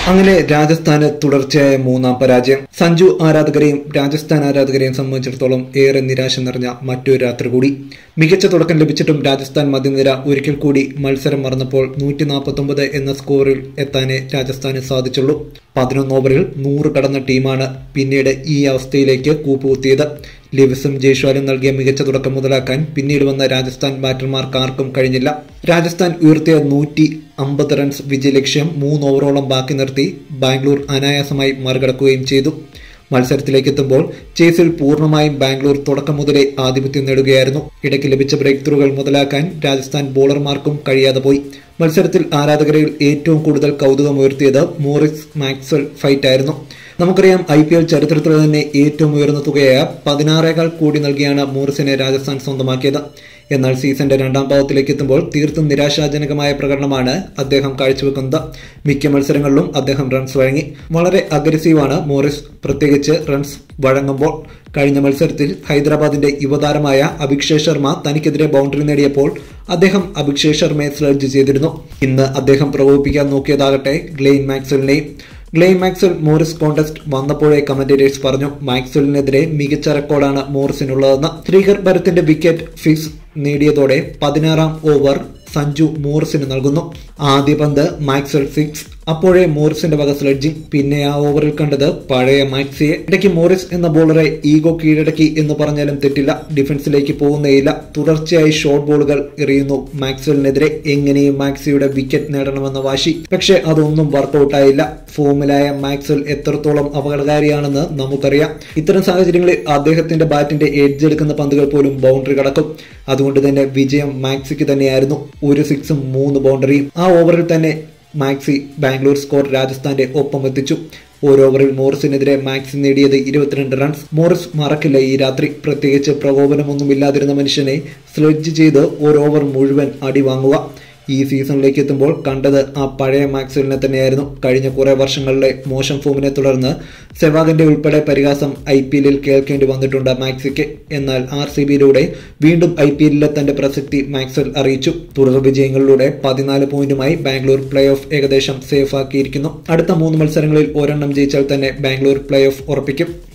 അങ്ങനെ രാജസ്ഥാന് തുടർച്ചയായ മൂന്നാം പരാജയം സഞ്ജു ആരാധകരെയും രാജസ്ഥാൻ ആരാധകരെയും സംബന്ധിച്ചിടത്തോളം ഏറെ നിരാശ നിറഞ്ഞ മറ്റൊരു രാത്രി കൂടി മികച്ച തുടക്കം ലഭിച്ചിട്ടും രാജസ്ഥാൻ മധ്യനിര ഒരിക്കൽ കൂടി മത്സരം മറന്നപ്പോൾ നൂറ്റി നാൽപ്പത്തൊമ്പത് എന്ന സ്കോറിൽ എത്താനേ രാജസ്ഥാന് സാധിച്ചുള്ളൂ പതിനൊന്ന് ഓവറിൽ നൂറ് കടന്ന ടീമാണ് പിന്നീട് ഈ അവസ്ഥയിലേക്ക് കൂപ്പുകുത്തിയത് ലിവിസും ജയ്ഷ്വാലും നൽകിയ മികച്ച തുടക്കം മുതലാക്കാൻ പിന്നീട് വന്ന രാജസ്ഥാൻ ബാറ്റർമാർക്ക് ആർക്കും കഴിഞ്ഞില്ല രാജസ്ഥാൻ ഉയർത്തിയ നൂറ്റി അമ്പത് റൺസ് വിജയലക്ഷ്യം മൂന്ന് ഓവറോളം ബാക്കി നിർത്തി ബാംഗ്ലൂർ അനായാസമായി മറികടക്കുകയും ചെയ്തു മത്സരത്തിലേക്ക് എത്തുമ്പോൾ ചേസിൽ പൂർണ്ണമായും ബാംഗ്ലൂർ തുടക്കം മുതലേ ആധിപത്യം നേടുകയായിരുന്നു ഇടയ്ക്ക് ലഭിച്ച ബ്രേക്ക് ത്രൂകൾ മുതലാക്കാൻ രാജസ്ഥാൻ ബോളർമാർക്കും കഴിയാതെ പോയി മത്സരത്തിൽ ആരാധകരിൽ ഏറ്റവും കൂടുതൽ കൗതുകമുയർത്തിയത് മോറിസ് മാക്സ്വൽ ഫൈറ്റ് ആയിരുന്നു നമുക്കറിയാം ഐ പി എൽ ചരിത്രത്തിൽ തന്നെ ഏറ്റവും ഉയർന്ന തുകയായ പതിനാറേകാൽ കോടി നൽകിയാണ് മോറിസിനെ രാജസ്ഥാൻ സ്വന്തമാക്കിയത് എന്നാൽ സീസന്റെ രണ്ടാം ഭാഗത്തിലേക്ക് എത്തുമ്പോൾ തീർത്തും നിരാശാജനകമായ പ്രകടനമാണ് അദ്ദേഹം കാഴ്ചവെക്കുന്നത് മിക്ക മത്സരങ്ങളിലും അദ്ദേഹം റൺസ് വഴങ്ങി വളരെ അഗ്രസീവാണ് മോറിസ് പ്രത്യേകിച്ച് റൺസ് വഴങ്ങുമ്പോൾ കഴിഞ്ഞ മത്സരത്തിൽ ഹൈദരാബാദിന്റെ യുവതാരമായ അഭിഷേക് ശർമ്മ തനിക്കെതിരെ ബൗണ്ടറി നേടിയപ്പോൾ അദ്ദേഹം അഭിഷേക് ശർമ്മയെ സ്ലഡ്ജ് ചെയ്തിരുന്നു ഇന്ന് അദ്ദേഹം പ്രകോപിപ്പിക്കാൻ നോക്കിയതാകട്ടെ ഗ്ലെയിൻ മാക്സലിനെയും ഗ്ലെയിൻ മാക്സൽ മോറിസ് കോntest വന്നപ്പോഴേ കമന്റേറ്റേഴ്സ് പറഞ്ഞു മാക്സലിനെതിരെ മികച്ച റെക്കോർഡാണ് മോറിസിനുള്ളതെന്ന് ശ്രീകർ ഭരത്തിന്റെ വിക്കറ്റ് ഫിക്സ് നേടിയതോടെ പതിനാറാം ഓവർ സഞ്ജു മോറിസിന് നൽകുന്നു ആദ്യ പന്ത് മാക്സൽ സിക്സ് അപ്പോഴേ മോറിസിന്റെ വക സ്ലഡ്ജിംഗ് പിന്നെ ആ ഓവറിൽ കണ്ടത് പഴയ മാക്സിയെ ഇടയ്ക്ക് മോറിസ് എന്ന ബോളറെ ഈഗോ കീഴടക്കി എന്ന് പറഞ്ഞാലും തെറ്റില്ല ഡിഫൻസിലേക്ക് പോകുന്നേയില്ല തുടർച്ചയായി ഷോർട്ട് ബോളുകൾ എറിയുന്നു മാക്സ്വലിനെതിരെ എങ്ങനെയും മാക്സിയുടെ വിക്കറ്റ് നേടണമെന്ന വാശി പക്ഷേ അതൊന്നും വർക്കൗട്ടായില്ല ഫോമിലായ മാക്സ്വൽ എത്രത്തോളം അപകടകാരിയാണെന്ന് നമുക്കറിയാം ഇത്തരം സാഹചര്യങ്ങളിൽ അദ്ദേഹത്തിന്റെ ബാറ്റിന്റെ എഡ്ജ് എടുക്കുന്ന പന്തുകൾ പോലും ബൗണ്ടറി കടക്കും അതുകൊണ്ട് തന്നെ വിജയം മാക്സിക്ക് തന്നെയായിരുന്നു ഒരു സിക്സും മൂന്ന് ബൗണ്ടറിയും ആ ഓവറിൽ തന്നെ മാക്സി ബാംഗ്ലൂർ സ്കോർ രാജസ്ഥാന്റെ ഒപ്പം എത്തിച്ചു ഒരു ഓവറിൽ മോറിസിനെതിരെ മാക്സി നേടിയത് ഇരുപത്തിരണ്ട് റൺസ് മോറിസ് മറക്കില്ല ഈ രാത്രി പ്രത്യേകിച്ച് പ്രകോപനമൊന്നുമില്ലാതിരുന്ന മനുഷ്യനെ സ്ലെഡ്ജ് ചെയ്ത് ഒരു ഓവർ മുഴുവൻ അടി വാങ്ങുക ഈ സീസണിലേക്ക് എത്തുമ്പോൾ കണ്ടത് ആ പഴയ മാക്സ്വലിനെ തന്നെയായിരുന്നു കഴിഞ്ഞ കുറെ വർഷങ്ങളിലെ മോശം ഫോമിനെ തുടർന്ന് സെവാഗിന്റെ ഉൾപ്പെടെ പരിഹാസം ഐ പി എല്ലിൽ കേൾക്കേണ്ടി വന്നിട്ടുണ്ട് മാക്സിക്ക് എന്നാൽ ആർ സി ബിയിലൂടെ വീണ്ടും ഐ പി എല്ലിലെ തന്റെ പ്രസക്തി മാക്സ്വൽ അറിയിച്ചു തുടർ വിജയങ്ങളിലൂടെ പതിനാല് പോയിന്റുമായി ബാംഗ്ലൂർ പ്ലേ ഓഫ് ഏകദേശം സേഫ് ആക്കിയിരിക്കുന്നു അടുത്ത മൂന്ന് മത്സരങ്ങളിൽ ഒരെണ്ണം ജയിച്ചാൽ തന്നെ ബാംഗ്ലൂർ പ്ലേ ഓഫ് ഉറപ്പിക്കും